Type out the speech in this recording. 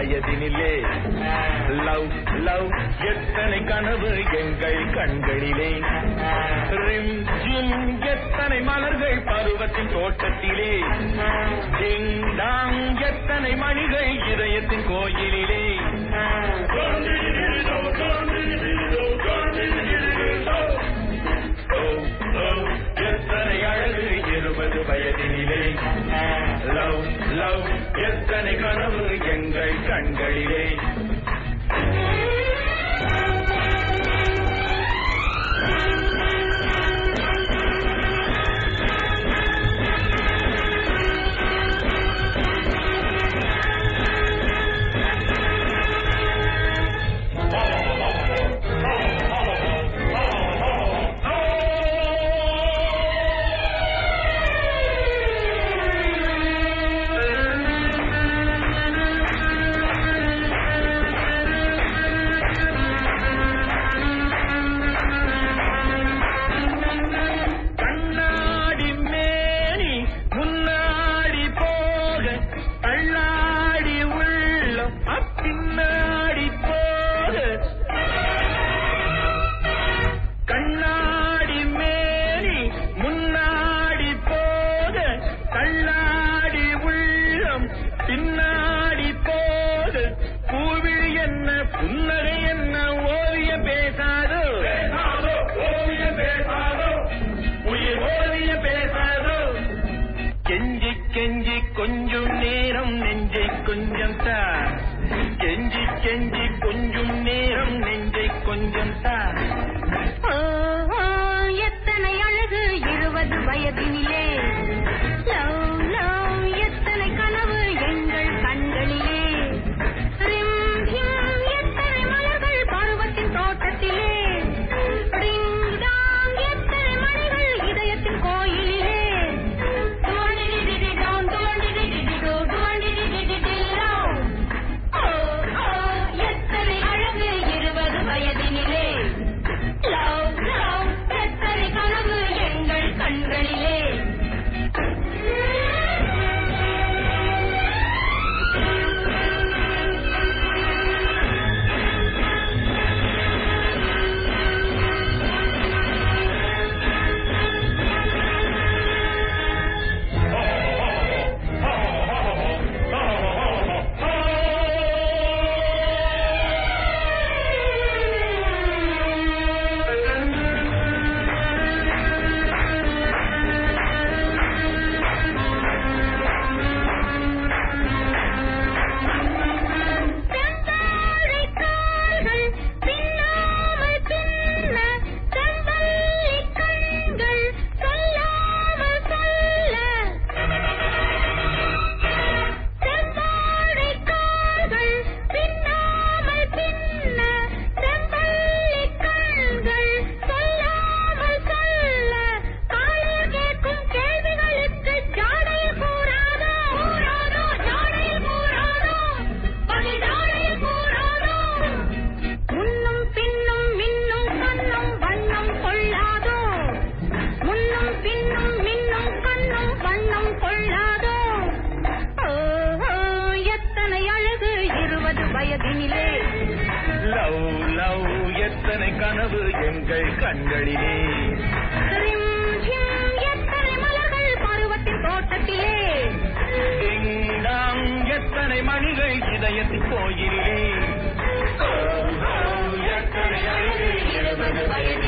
வயதினிலே love love எத்தனை கனவு எங்கள் கண்களிலே ரிம் ஜிம் எத்தனை மலர்கள் பருவத்தின் தோட்டத்திலே டிங் டாங் எத்தனை மணிகள் இதயத்தின் கோயிலிலே எத்தனை அழகு இருபது வயதினிலே லவ் லவ் எத்தனை கனவு எங்கள் கண்களிலே கண்ணாடி மேனி முன்னாடி போக தள்ளாடி உள்ளம் அப்பின்னாடி போக கண்ணாடி மேனி முன்னாடி போக தள்ளாடி உள்ளம் பின்னாடி போக பூவிழி என்ன புன்னகை என்ன ஓவியம் பேசாதோ பேசாதோ ஓவியம் பேசாதோ உயிர் ஓவியம் பேசாதோ கெஞ்சி கெஞ்சி கொஞ்சம் நேரம் நெஞ்சை கொஞ்சம் தா கெஞ்சி கெஞ்சி கொஞ்சம் நேரம் நெஞ்சை கொஞ்சம் தா ஓ, ஓ, எத்தனை அழகு இருபது வயதினிலே லவ் லவ் எத்தனை கனவு எங்கள் கண்களிலே ரிம் ஹிம் எத்தனை மலர்கள் பருவத்தின் தோட்டத்திலே டிங் டாங் எத்தனை மணிகள் இதயத்தின் கோயிலிலே டுவண்டிடிடிடிடோம், டுவண்டிடிடிடிடோ, டுவண்டிடிடிடிடில்லோ. ஓ, ஓ, எத்தனை அழகு இருபது வயதினிலே லவ் லவ் எத்தனை கனவு எங்கள் கண்களிலே செந்தாழை கால்கள் பின்னாமல் பின்ன செம்பல்லி கண்கள் சொல்லாமல் சொல்ல செந்தாழை கால்கள் பின்னாமல் பின்ன செம்பல்லி கண்கள் சொல்லாமல் சொல்ல காலையில் கேட்கும் கேள்விகளுக்கு ஜாடையில் கூறாதோ கூறாதோ ஜாடையில் கூறாதோ பதில் ஜாடையில் கூறாதோ முன்னும் பின்னும் மின்னும் கண்ணும் வண்ணம் கொள்ளாதோ முன்னும் பின்னும் மின்னும் கண்ணும் வண்ணம் கொள்ளாதோ ஓ, ஓ, எத்தனை அழகு இருபது வயதினிலே லவ் லவ் எத்தனை கனவு எங்கள் கண்களிலே ரிம் ஜிம் எத்தனை மலர்கள் பருவத்தின் தோட்டத்திலே டிங் டாங் எத்தனை மணிகள் இதயத்தின் கோயிலே எத்தனை அழகு இருபது வயதினிலே